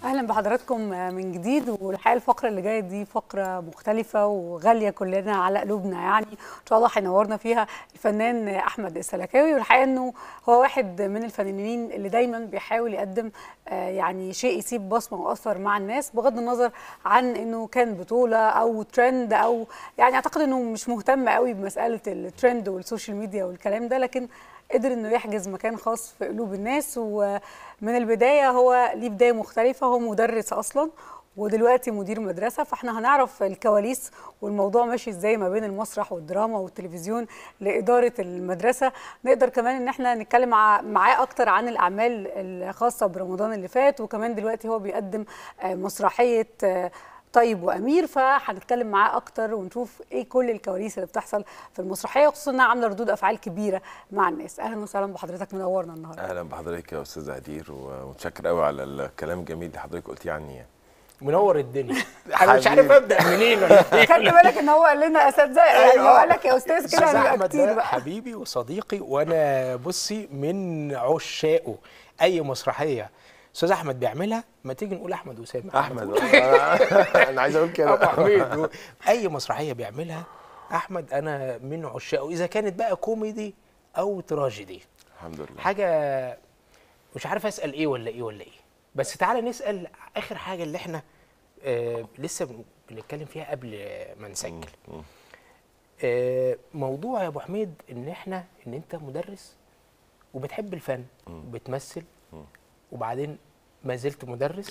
اهلا بحضراتكم من جديد والحقيقه الفقره اللي جايه دي فقره مختلفه وغاليه كلنا على قلوبنا يعني ان شاء الله هينورنا فيها الفنان احمد السلكاوي والحقيقه انه هو واحد من الفنانين اللي دايما بيحاول يقدم يعني شيء يسيب بصمه واثر مع الناس بغض النظر عن انه كان بطوله او ترند او يعني اعتقد انه مش مهتم قوي بمساله الترند والسوشيال ميديا والكلام ده لكن قدر انه يحجز مكان خاص في قلوب الناس ومن البدايه هو ليه بدايه مختلفه هو مدرس اصلا ودلوقتي مدير مدرسه فاحنا هنعرف الكواليس والموضوع ماشي ازاي ما بين المسرح والدراما والتلفزيون لاداره المدرسه نقدر كمان ان احنا نتكلم معاه اكتر عن الاعمال الخاصه برمضان اللي فات وكمان دلوقتي هو بيقدم مسرحيه طيب وامير فهنتكلم معاه اكتر ونشوف ايه كل الكواليس اللي بتحصل في المسرحيه وخصوصا انها عامله ردود افعال كبيره مع الناس اهلا وسهلا بحضرتك منورنا النهارده اهلا بحضرتك يا استاذ هدير ومتشكر قوي على الكلام الجميل اللي حضرتك قلتيه عني منور الدنيا انا مش عارف ابدا منين ولا خلي بالك ان هو قال لنا اساتذه يعني هو قال لك يا استاذ كده هنبقى كتير بقى حبيبي وصديقي وانا بصي من عشاقه اي مسرحيه استاذ احمد بيعملها ما تيجي نقول احمد وسام احمد انا عايز اقول كده ابو حميد اي مسرحيه بيعملها احمد انا من عشاقه اذا كانت بقى كوميدي او تراجيدي الحمد لله حاجه مش عارف اسال ايه ولا ايه ولا ايه بس تعالى نسال اخر حاجه اللي احنا آه لسه بنتكلم فيها قبل ما نسجل آه موضوع يا ابو حميد ان احنا ان انت مدرس وبتحب الفن وبتمثل وبعدين ما زلت مدرس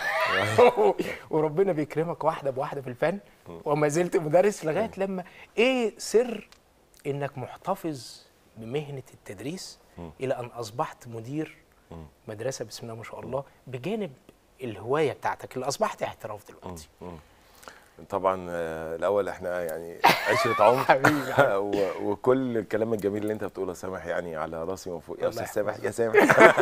وربنا بيكرمك واحده بواحده في الفن وما زلت مدرس لغايه لما ايه سر انك محتفظ بمهنه التدريس الى ان اصبحت مدير مدرسه بسم الله ما شاء الله بجانب الهوايه بتاعتك اللي اصبحت احتراف دلوقتي طبعا الاول احنا يعني عشره عمر حبيبي وكل الكلام الجميل اللي انت بتقوله سامح يعني على راسي من فوق يا استاذ سامح يا سامح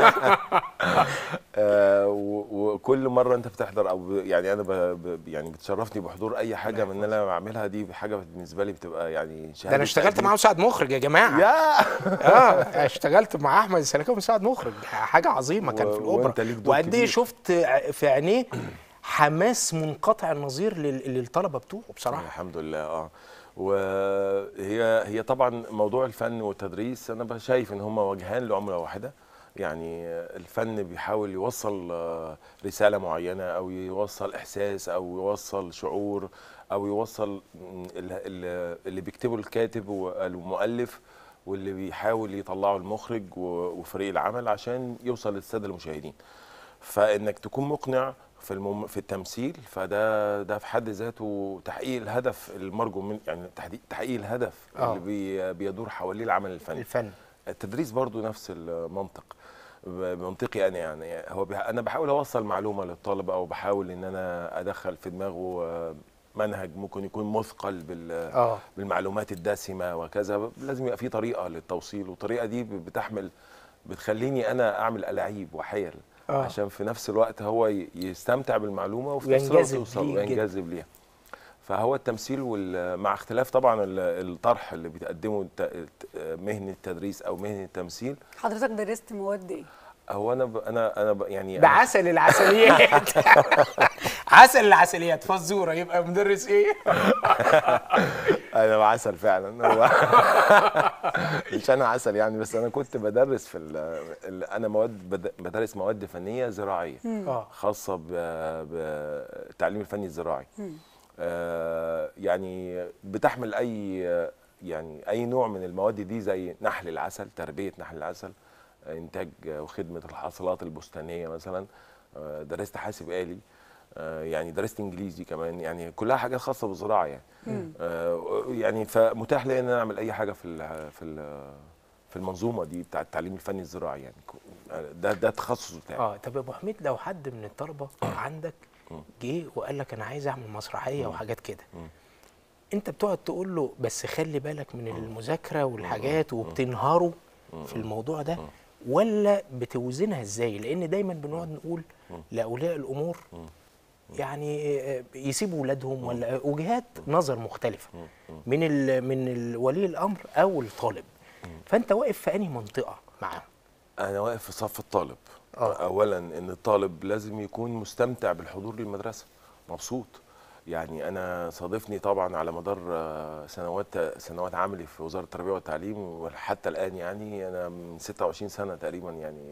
وكل مره انت بتحضر او يعني انا ب يعني بتشرفني بحضور اي حاجه من اللي انا بعملها دي حاجه بالنسبه لي بتبقى يعني ده انا اشتغلت معاه مساعد مخرج يا جماعه يا اه اشتغلت مع احمد السلكاوي مساعد مخرج حاجه عظيمه كان في الاوبرا وقد ايه شفت في عينيه حماس منقطع النظير للطلبه بتوعه بصراحه الحمد لله اه وهي هي طبعا موضوع الفن والتدريس انا شايف ان هما وجهان لعمله واحده يعني الفن بيحاول يوصل رساله معينه او يوصل احساس او يوصل شعور او يوصل اللي بيكتبه الكاتب والمؤلف واللي بيحاول يطلعه المخرج وفريق العمل عشان يوصل للساده المشاهدين فانك تكون مقنع في المم... في التمثيل فده ده في حد ذاته تحقيق الهدف المرجو من يعني تحقيق الهدف أوه. اللي بي... بيدور حواليه العمل الفني الفن التدريس برضو نفس المنطق منطقي انا يعني هو بح... انا بحاول اوصل معلومه للطالب او بحاول ان انا ادخل في دماغه منهج ممكن يكون مثقل بال... أوه. بالمعلومات الدسمه وكذا لازم يبقى في طريقه للتوصيل والطريقه دي بتحمل بتخليني انا اعمل الاعيب وحيل آه. عشان في نفس الوقت هو يستمتع بالمعلومه وفي نفس الوقت يوصل وينجذب ليها فهو التمثيل مع اختلاف طبعا الطرح اللي بيتقدمه مهنه التدريس او مهنه التمثيل حضرتك درست مواد ايه هو انا ب انا انا ب يعني ده عسل العسليات عسل العسليات فزوره يبقى مدرس ايه انا عسل فعلا هو مش انا عسل يعني بس انا كنت بدرس في ال انا مواد بدرس مواد فنيه زراعيه خاصه بالتعليم الفني الزراعي آه يعني بتحمل اي يعني اي نوع من المواد دي زي نحل العسل تربيه نحل العسل انتاج وخدمه الحاصلات البستانيه مثلا درست حاسب آلي يعني درست انجليزي كمان يعني كلها حاجات خاصه بالزراعه يعني يعني فمتاح لي ان انا اعمل اي حاجه في ال في ال في المنظومه دي بتاع التعليم الفني الزراعي يعني ده ده التخصص بتاعي اه طب يا ابو حميد لو حد من الطلبه عندك جه وقال لك انا عايز اعمل مسرحيه وحاجات كده انت بتقعد تقول له بس خلي بالك من المذاكره والحاجات وبتنهاره في الموضوع ده ولا بتوزنها ازاي لان دايما بنقعد نقول لاولياء الامور يعني يسيبوا ولادهم ولا وجهات نظر مختلفه من ال من ولي الامر او الطالب فانت واقف في انهي منطقه معاهم انا واقف في صف الطالب اولا ان الطالب لازم يكون مستمتع بالحضور للمدرسه مبسوط يعني انا صادفني طبعا على مدار آه، سنوات سنوات عملي في وزاره التربيه والتعليم وحتى الان يعني انا من 26 سنه تقريبا يعني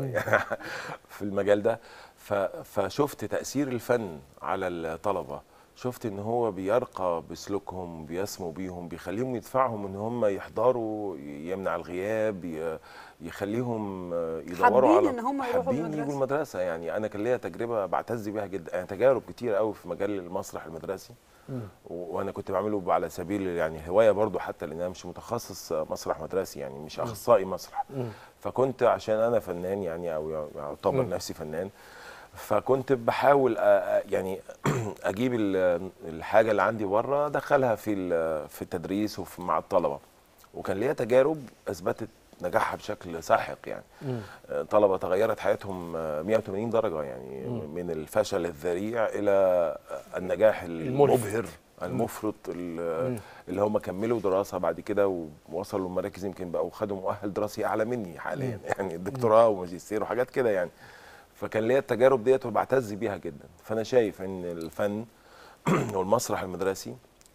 في المجال ده ف- فشفت تاثير الفن على الطلبه شفت ان هو بيرقى بسلوكهم بيسمو بيهم بيخليهم يدفعهم ان هم يحضروا يمنع الغياب ي- يخليهم آه، يدوروا حابين على إن هم يروحوا حابين المدرسة. يجوا المدرسه يعني انا كان ليا تجربه بعتز بيها جدا يعني تجارب كتير قوي في مجال المسرح المدرسي و- وانا كنت بعمله على سبيل يعني هوايه برضو حتى لان انا مش متخصص مسرح مدرسي يعني مش اخصائي مسرح فكنت عشان انا فنان يعني او يعتبر مم. نفسي فنان فكنت بحاول أ- أ- يعني اجيب ال- الحاجه اللي عندي بره ادخلها في ال- في التدريس وفي مع الطلبه وكان ليا تجارب اثبتت نجاحها بشكل ساحق يعني آه، طلبه تغيرت حياتهم آه، 180 درجه يعني من الفشل الذريع الى النجاح الملفت. المبهر المفرط ال- اللي هم كملوا دراسه بعد كده ووصلوا لمراكز يمكن بقوا خدوا مؤهل دراسي اعلى مني حاليا يعني دكتوراه وماجستير وحاجات كده يعني فكان ليا التجارب ديت وبعتز بيها جدا فانا شايف ان الفن والمسرح المدرسي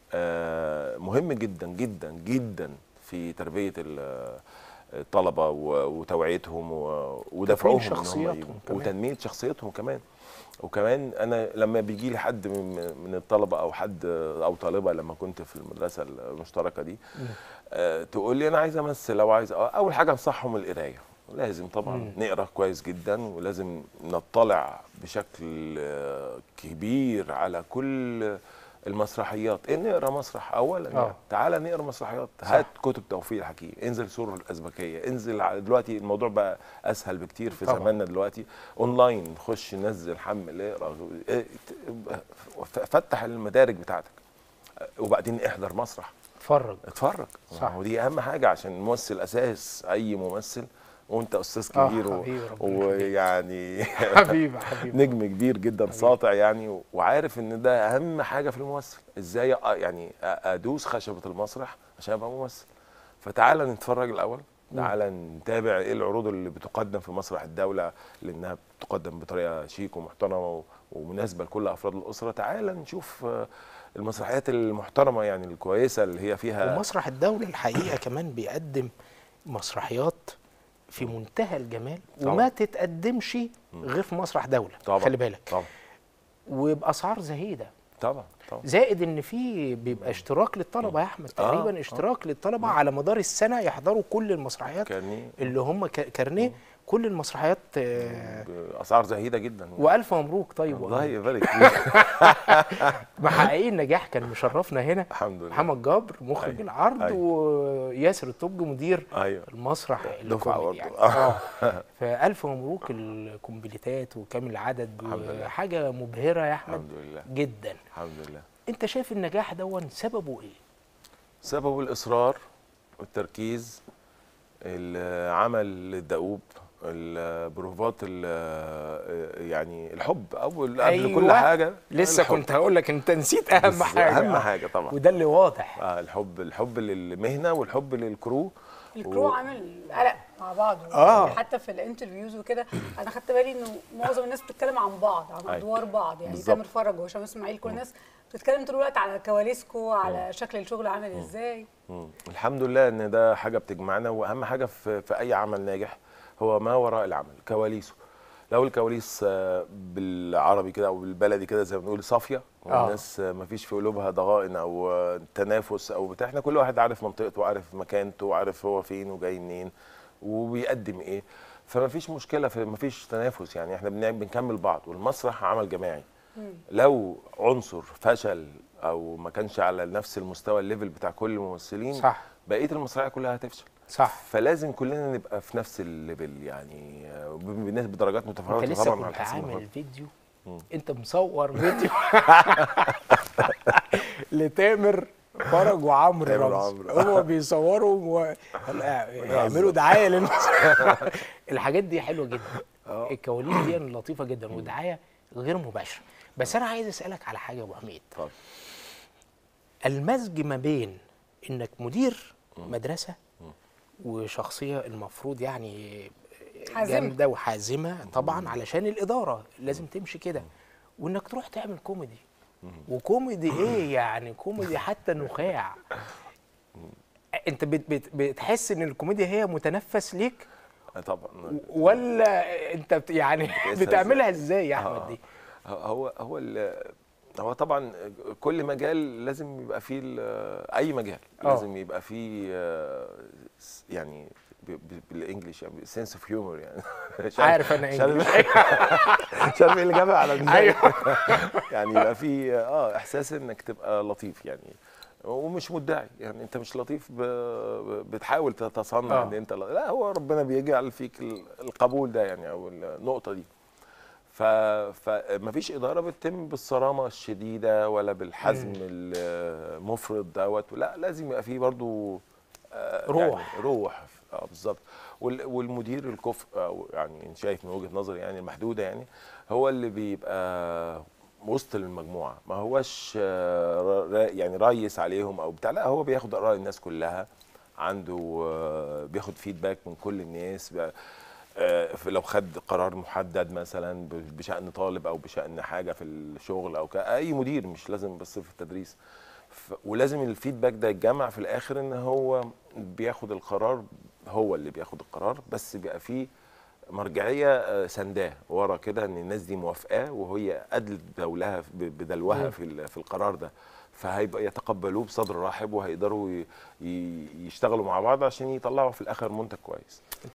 آه، مهم جدا جدا جدا في تربيه ال- الطلبه و- وتوعيتهم و- ودفعهم إن هم شخصياتهم يبقوا- كمان. وتنميه شخصيتهم كمان وكمان انا لما بيجي لي حد من من الطلبه او حد او طالبه لما كنت في المدرسه المشتركه دي آه تقول لي انا عايز امثل او عايز اول حاجه انصحهم القرايه لازم طبعا مم. نقرا كويس جدا ولازم نطلع بشكل آه، كبير على كل المسرحيات إيه نقرا مسرح اولا آه. يعني. تعالى نقرا مسرحيات صح. هات كتب توفيق الحكيم انزل سور الازبكيه انزل على دلوقتي الموضوع بقى اسهل بكتير في طبعاً. زماننا دلوقتي اونلاين خش نزل حمل اقرا إيه، ف- فتح المدارج بتاعتك وبعدين احضر مسرح اتفرج اتفرج صح. ودي اهم حاجه عشان الممثل اساس اي ممثل وانت استاذ آه، كبير و- حبيبي، ربنا ويعني حبيبي حبيبي نجم كبير جدا ساطع يعني وعارف ان ده اهم حاجه في الممثل ازاي أ- يعني أ- ادوس خشبه المسرح عشان ابقى ممثل فتعالى نتفرج الاول تعالى نتابع ايه العروض اللي بتقدم في مسرح الدوله لانها بتقدم بطريقه شيك ومحترمه و- ومناسبه لكل افراد الاسره تعالى نشوف آه، المسرحيات المحترمه يعني الكويسه اللي هي فيها ومسرح الدولة الحقيقة كمان بيقدم مسرحيات في منتهى الجمال طبعا. وما تتقدمش غير في مسرح دولة طبعا خلي بالك طبعا وبأسعار زهيدة طبعا طبعا زائد ان في بيبقى اشتراك للطلبه يا احمد تقريبا آه. اشتراك للطلبه على مدار السنه يحضروا كل المسرحيات كارنيه اللي هم ك- كارنيه كل المسرحيات آه، باسعار زهيده جدا والف مبروك طيب الله والله يبارك فيك محققين نجاح كان مشرفنا هنا الحمد لله محمد جابر مخرج أيوة. العرض أيوة. وياسر الطب مدير ايوه المسرح دفعة الكوميدي برضه. يعني اه فالف مبروك الكومبليتات وكامل العدد الحمد لله. حاجه مبهره يا احمد الحمد لله جدا الحمد لله انت شايف النجاح دون سببه ايه سببه الاصرار والتركيز العمل الدؤوب البروفات ال- يعني الحب اول قبل كل أيوة. حاجه لسه الحب. كنت هقول لك انت نسيت اهم بس حاجه اهم آه. حاجه طبعا وده اللي واضح آه الحب الحب للمهنه والحب للكرو الكرو عامل قلق مع بعض آه. يعني حتى في الانترفيوز وكده انا خدت بالي انه معظم الناس بتتكلم عن بعض عن أيوة. ادوار بعض يعني بالظبط. تامر فرج وهشام اسماعيل كل الناس بتتكلم طول الوقت على كواليسكو على شكل الشغل عامل ازاي مم. الحمد لله ان ده حاجه بتجمعنا واهم حاجه في, في اي عمل ناجح هو ما وراء العمل كواليسه لو الكواليس آه، بالعربي كده او بالبلدي كده زي ما بنقول صافيه والناس آه، ما فيش في قلوبها ضغائن او آه، تنافس او بتاع احنا كل واحد عارف منطقته وعارف مكانته وعارف هو فين وجاي منين وبيقدم ايه فما فيش مشكله في ما فيش تنافس يعني احنا بنعمل- بنكمل بعض والمسرح عمل جماعي لو عنصر فشل او ما كانش على نفس المستوى الليفل بتاع كل الممثلين صح بقيه المسرحيه كلها هتفشل صح فلازم كلنا نبقى في نفس الليفل يعني آه، ب- بالنسبه بدرجات انت متفاوته لسه طبعا على كنت حسب عامل المفروض. فيديو مم. انت مصور فيديو لتامر فرج وعمرو تامر رمزي وعمرو. هما بيصوروا و... يعملوا دعايه للمسرح الحاجات دي حلوه جدا الكواليس دي لطيفه جدا ودعايه غير مباشره بس انا عايز اسالك على حاجه يا ابو حميد اتفضل. المزج ما بين انك مدير مدرسه وشخصيه المفروض يعني حازمة. جامده وحازمه طبعا علشان الاداره لازم تمشي كده وانك تروح تعمل كوميدي وكوميدي ايه يعني كوميدي حتى نخاع انت بت بت بتحس ان الكوميديا هي متنفس ليك طبعا ولا انت بت يعني بتقيسها بتعملها ازاي يا آه. احمد دي هو هو ال- هو طبعا كل مجال لازم يبقى فيه ال- اي مجال آه. لازم يبقى فيه آه، س- يعني ب- ب- بالانجلش يعني سنس اوف هيومر يعني مش عارف أنا مش عارف- إنجليش. مش عارف ايه اللي جابها على دماغي ايوه يعني يبقى في اه احساس انك تبقى لطيف يعني ومش مدعي يعني انت مش لطيف ب... ب- بتحاول تتصنع آه. ان انت ل- لا هو ربنا بيجعل فيك ال- القبول ده يعني او النقطه دي ف... فمفيش اداره بتتم بالصرامه الشديده ولا بالحزم المفرط دوت لا لازم يبقى فيه برضو آه، روح. يعني روح اه بالظبط وال- والمدير الكفء أو يعني أنا شايف من وجهه نظري يعني المحدوده يعني هو اللي بيبقى وسط المجموعه ما هوش آه، ر- ر- يعني ريس عليهم او بتاع لا هو بياخد اراء الناس كلها عنده آه، بياخد فيدباك من كل الناس بقى- آه، في- لو خد قرار محدد مثلا ب- بشأن طالب او بشأن حاجه في الشغل او ك- اي مدير مش لازم بس في التدريس ف- ولازم الفيدباك ده يتجمع في الاخر ان هو بياخد القرار هو اللي بياخد القرار بس بيبقى فيه مرجعيه آه، سنداه ورا كده ان الناس دي موافقاه وهي ادلت دولها ب- بدلوها في ال- في القرار ده فهيبقى يتقبلوه بصدر رحب وهيقدروا ي- ي- يشتغلوا مع بعض عشان يطلعوا في الاخر منتج كويس